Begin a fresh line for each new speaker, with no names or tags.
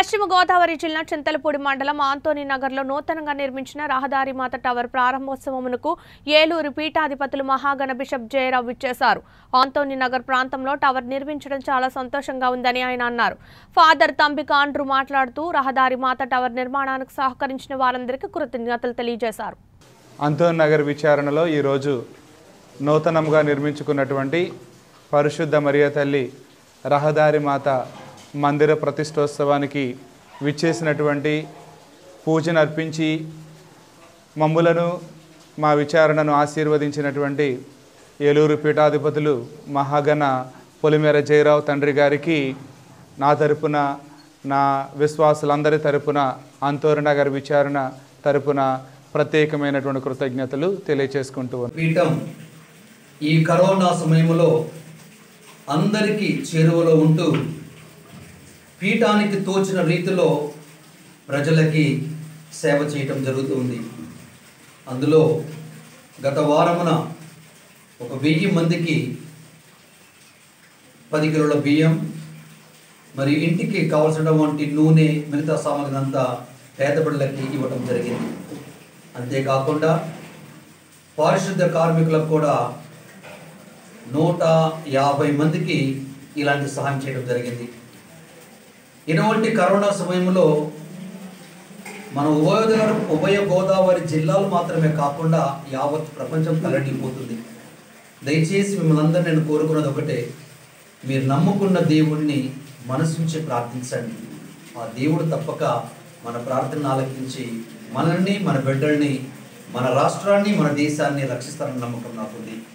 పశ్చిమ గోదావరి జిల్లా చింతలపూడి మండలం ఆంతోని నగర్లో నూతనంగా నిర్మించిన రహదారి మాత టవర్ ప్రారంభోత్సవమునకు ఏలూరు పీఠాధిపతులు మహాగణ బిషప్ జయరావు ఇచ్చేశారు ఆంతోని నగర్ ప్రాంతంలో టవర్ నిర్మించడం చాలా సంతోషంగా ఉందని ఆయన అన్నారు ఫాదర్ తంబి కాండ్రు మాట్లాడుతూ రహదారి మాత టవర్ నిర్మాణానికి సహకరించిన వారందరికీ కృతజ్ఞతలు తెలియజేశారు
అంతోన్ నగర్ విచారణలో ఈరోజు నూతనంగా నిర్మించుకున్నటువంటి పరిశుద్ధ మరియ తల్లి రహదారి మాత మందిర ప్రతిష్టోత్సవానికి విచ్చేసినటువంటి పూజను అర్పించి మమ్ములను మా విచారణను ఆశీర్వదించినటువంటి ఏలూరు పీఠాధిపతులు మహాగణ పొలిమేర జయరావు తండ్రి గారికి నా తరపున నా విశ్వాసులందరి తరపున అంతోరు నగర్ విచారణ తరపున ప్రత్యేకమైనటువంటి కృతజ్ఞతలు తెలియచేసుకుంటూ ఉన్నాను.
పీఠం ఈ కరోనా సమయంలో అందరికీ చేరువలో ఉంటూ పీఠానికి తోచిన రీతిలో ప్రజలకి సేవ చేయటం జరుగుతుంది అందులో గత వారమున ఒక వెయ్యి మందికి పది కిలోల బియ్యం మరియు ఇంటికి కావలసినటువంటి నూనె మిగతా సామాగ్రి అంతా పేదబిడ్డలకి ఇవ్వటం జరిగింది అంతేకాకుండా పారిశుద్ధ కార్మికులకు కూడా నూట యాభై మందికి ఇలాంటి సహాయం చేయడం జరిగింది ఇటువంటి కరోనా సమయంలో మన ఉభయ ఉభయ గోదావరి జిల్లాలు మాత్రమే కాకుండా యావత్ ప్రపంచం తలడిపోతుంది దయచేసి మిమ్మల్ని అందరూ నేను కోరుకున్నది ఒకటే మీరు నమ్ముకున్న దేవుణ్ణి మనసుంచి ప్రార్థించండి ఆ దేవుడు తప్పక మన ప్రార్థన ఆలకించి మనల్ని మన బిడ్డల్ని మన రాష్ట్రాన్ని మన దేశాన్ని రక్షిస్తారని నమ్మకం నాకుంది